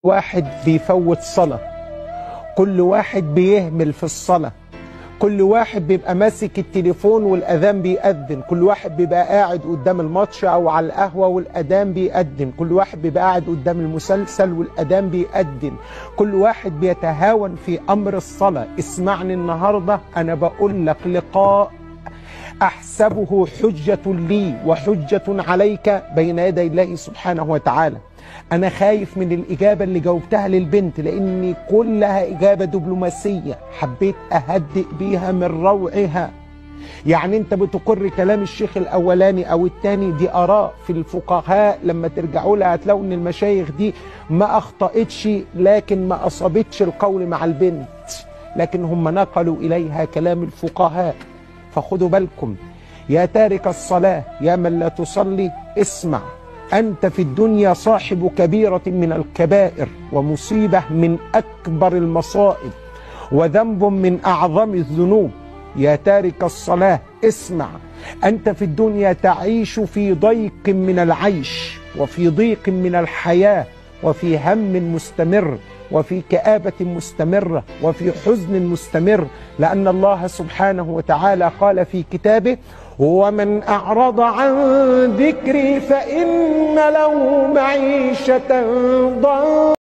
واحد بيفوت صلاة كل واحد بيهمل في الصلاة كل واحد بيبقى ماسك التليفون والأذان بيأذن كل واحد بيبقى قاعد قدام الماتش أو على القهوة والأذان بيأذن كل واحد بيبقى قاعد قدام المسلسل والأذان بيأذن كل واحد بيتهاون في أمر الصلاة اسمعني النهاردة أنا بقول لك لقاء أحسبه حجة لي وحجة عليك بين يدي الله سبحانه وتعالى أنا خايف من الإجابة اللي جاوبتها للبنت لأن كلها إجابة دبلوماسية حبيت أهدئ بيها من روعها يعني أنت بتقر كلام الشيخ الأولاني أو الثاني دي آراء في الفقهاء لما ترجعوا لها هتلاقوا إن المشايخ دي ما أخطأتش لكن ما أصابتش القول مع البنت لكن هم نقلوا إليها كلام الفقهاء فخدوا بالكم يا تارك الصلاة يا من لا تصلي اسمع أنت في الدنيا صاحب كبيرة من الكبائر ومصيبة من أكبر المصائب وذنب من أعظم الذنوب يا تارك الصلاة اسمع أنت في الدنيا تعيش في ضيق من العيش وفي ضيق من الحياة وفي هم مستمر وفي كآبة مستمرة وفي حزن مستمر لأن الله سبحانه وتعالى قال في كتابه ومن أعرض عن ذكري فإن له معيشة ضنكا